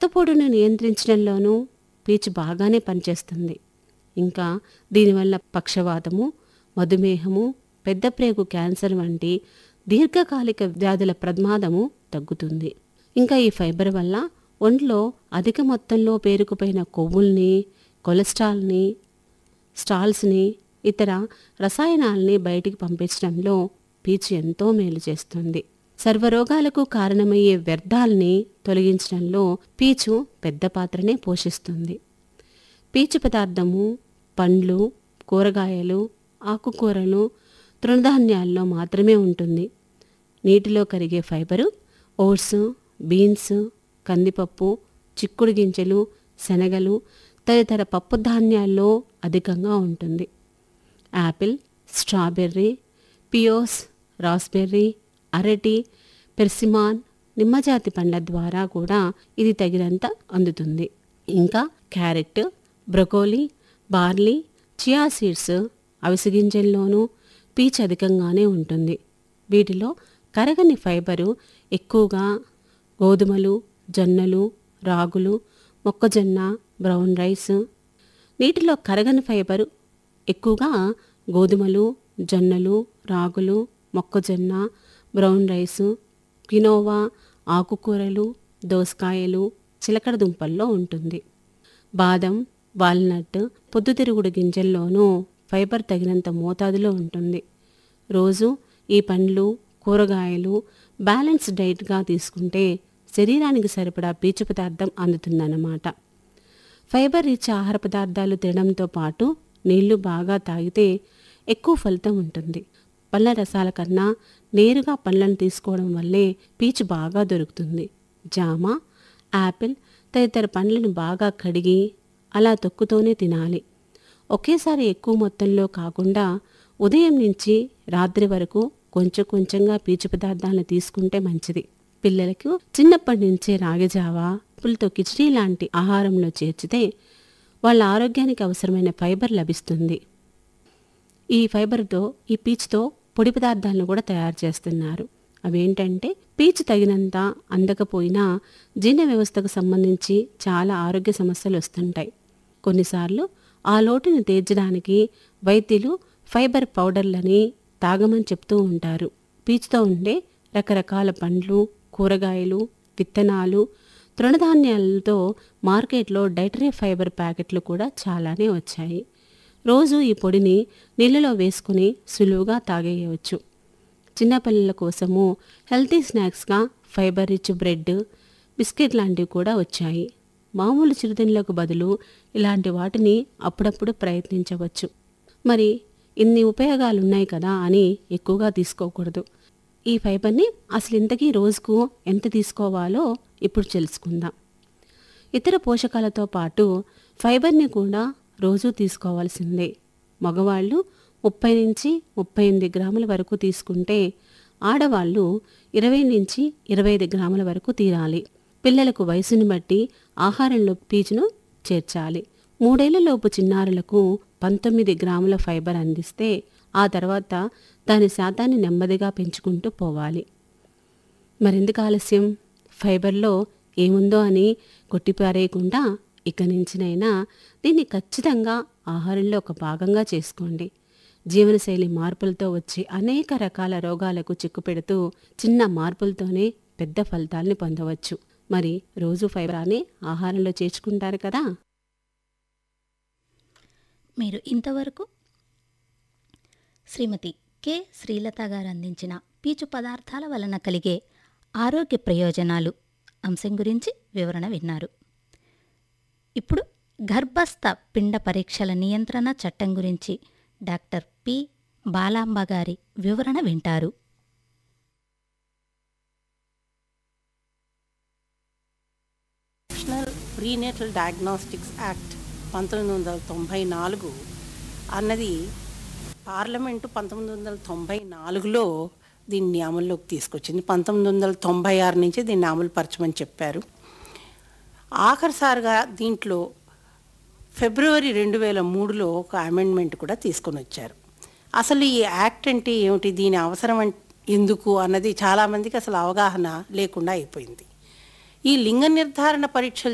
రక్తపోటును నియంత్రించడంలోనూ పీచు బాగానే పనిచేస్తుంది ఇంకా దీనివల్ల పక్షవాతము మధుమేహము పెద్ద ప్రేగు క్యాన్సర్ వంటి దీర్ఘకాలిక వ్యాధుల ప్రమాదము తగ్గుతుంది ఇంకా ఈ ఫైబర్ వల్ల ఒంట్లో అధిక మొత్తంలో పేరుకుపోయిన కొవ్వుల్ని కొలెస్ట్రాల్ని స్టాల్స్ని ఇతర రసాయనాల్ని బయటికి పంపించడంలో పీచు ఎంతో మేలు చేస్తుంది సర్వరోగాలకు కారణమయ్యే వ్యర్థాల్ని తొలగించడంలో పీచు పెద్ద పాత్రనే పోషిస్తుంది పీచు పదార్థము పండ్లు కూరగాయలు ఆకుకూరలు తృణధాన్యాల్లో మాత్రమే ఉంటుంది నీటిలో కరిగే ఫైబరు ఓట్స్ బీన్స్ కందిపప్పు చిక్కుడు గింజలు శనగలు తదితర పప్పు ధాన్యాల్లో అధికంగా ఉంటుంది యాపిల్ స్ట్రాబెర్రీ పియోస్ రాస్బెర్రీ అరటి పెర్సిమాన్ నిమ్మజాతి పండ్ల ద్వారా కూడా ఇది తగినంత అందుతుంది ఇంకా carrot broccoli barley chia seeds అవిసె గింజల్లోనూ పీచు అధికంగానే ఉంటుంది వీటిలో కరగని ఫైబరు ఎక్కువగా గోధుమలు జొన్నలు రాగులు మొక్కజొన్న బ్రౌన్ రైస్ నీటిలో కరగని ఫైబరు ఎక్కువగా గోధుమలు జొన్నలు రాగులు మొక్కజొన్న బ్రౌన్ రైసు కినోవా ఆకుకూరలు దోసకాయలు చిలకడ దుంపల్లో ఉంటుంది బాదం వాల్నట్ పొద్దుతిరుగుడు గింజల్లోనూ ఫైబర్ తగినంత మోతాదులో ఉంటుంది రోజు ఈ పండ్లు కూరగాయలు బ్యాలెన్స్ డైట్గా తీసుకుంటే శరీరానికి సరిపడా పీచు పదార్థం అందుతుందన్నమాట ఫైబర్ రిచ్ ఆహార పదార్థాలు తినడంతో పాటు నీళ్లు బాగా తాగితే ఎక్కువ ఫలితం ఉంటుంది పళ్ళ రసాల కన్నా నేరుగా పళ్ళను తీసుకోవడం వల్లే పీచు బాగా దొరుకుతుంది జామ యాపిల్ తదితర పండ్లను బాగా కడిగి అలా తొక్కుతోనే తినాలి ఒకేసారి ఎక్కువ మొత్తంలో కాకుండా ఉదయం నుంచి రాత్రి వరకు కొంచెం కొంచెంగా పీచు పదార్థాలను తీసుకుంటే మంచిది పిల్లలకు చిన్నప్పటి నుంచే రాగిజావా పులతో కిచడీ లాంటి ఆహారంలో చేర్చితే వాళ్ళ ఆరోగ్యానికి అవసరమైన ఫైబర్ లభిస్తుంది ఈ ఫైబర్తో ఈ పీచుతో పొడి పదార్థాలను కూడా తయారు చేస్తున్నారు అవేంటంటే పీచు తగినంత అందకపోయినా జీర్ణ వ్యవస్థకు సంబంధించి చాలా ఆరోగ్య సమస్యలు వస్తుంటాయి కొన్నిసార్లు ఆ లోటుని తీర్చడానికి వైద్యులు ఫైబర్ పౌడర్లని తాగమని చెప్తూ ఉంటారు పీచుతో ఉండే రకరకాల పండ్లు కూరగాయలు విత్తనాలు తృణధాన్యాలతో మార్కెట్లో డైటరీ ఫైబర్ ప్యాకెట్లు కూడా చాలానే వచ్చాయి రోజు ఈ పొడిని నీళ్ళలో వేసుకుని సులువుగా తాగేయవచ్చు చిన్నపిల్లల కోసము హెల్తీ స్నాక్స్గా ఫైబర్ రిచ్ బ్రెడ్ బిస్కెట్ లాంటివి కూడా వచ్చాయి మామూలు చిరుతిండ్లకు బదులు ఇలాంటి వాటిని అప్పుడప్పుడు ప్రయత్నించవచ్చు మరి ఇన్ని ఉపయోగాలు ఉన్నాయి కదా అని ఎక్కువగా తీసుకోకూడదు ఈ ఫైబర్ని అసలు ఇంతకీ రోజుకు ఎంత తీసుకోవాలో ఇప్పుడు తెలుసుకుందాం ఇతర పోషకాలతో పాటు ఫైబర్ని కూడా రోజూ తీసుకోవాల్సిందే మగవాళ్ళు ముప్పై నుంచి ముప్పై ఎనిమిది గ్రాముల వరకు తీసుకుంటే ఆడవాళ్ళు ఇరవై నుంచి ఇరవై ఐదు గ్రాముల వరకు తీరాలి పిల్లలకు వయసుని బట్టి ఆహారంలో పీచును చేర్చాలి మూడేళ్లలోపు చిన్నారులకు పంతొమ్మిది గ్రాముల ఫైబర్ అందిస్తే ఆ తర్వాత దాని శాతాన్ని నెమ్మదిగా పెంచుకుంటూ పోవాలి మరెందుకు ఆలస్యం ఫైబర్లో ఏముందో అని కొట్టిపారేయకుండా ఇక నుంచినైనా దీన్ని ఖచ్చితంగా ఆహారంలో ఒక భాగంగా చేసుకోండి జీవనశైలి మార్పులతో వచ్చే అనేక రకాల రోగాలకు చిక్కుపెడుతూ చిన్న మార్పులతోనే పెద్ద ఫలితాల్ని పొందవచ్చు మరి రోజు ఫైబరాన్ని ఆహారంలో చేర్చుకుంటారు కదా మీరు ఇంతవరకు శ్రీమతి కె శ్రీలత గారు అందించిన పీచు పదార్థాల వలన కలిగే ఆరోగ్య ప్రయోజనాలు అంశం గురించి వివరణ విన్నారు ఇప్పుడు గర్భస్థ పిండ పరీక్షల నియంత్రణ చట్టం గురించి డాక్టర్ పి బాలాంబ గారి వివరణ వింటారు నేషనల్ ప్రీనేటల్ డయాగ్నోస్టిక్స్ యాక్ట్ పంతొమ్మిది వందల తొంభై నాలుగు అన్నది పార్లమెంటు పంతొమ్మిది వందల తొంభై నాలుగులో దీన్ని అమల్లోకి తీసుకొచ్చింది పంతొమ్మిది వందల తొంభై ఆరు నుంచి దీన్ని అమలు పరచమని చెప్పారు ఆఖరిసారిగా దీంట్లో ఫిబ్రవరి రెండు వేల మూడులో ఒక అమెండ్మెంట్ కూడా తీసుకొని వచ్చారు అసలు ఈ యాక్ట్ అంటే ఏమిటి దీని అవసరం అం- ఎందుకు అన్నది చాలామందికి అసలు అవగాహన లేకుండా అయిపోయింది ఈ లింగ నిర్ధారణ పరీక్షలు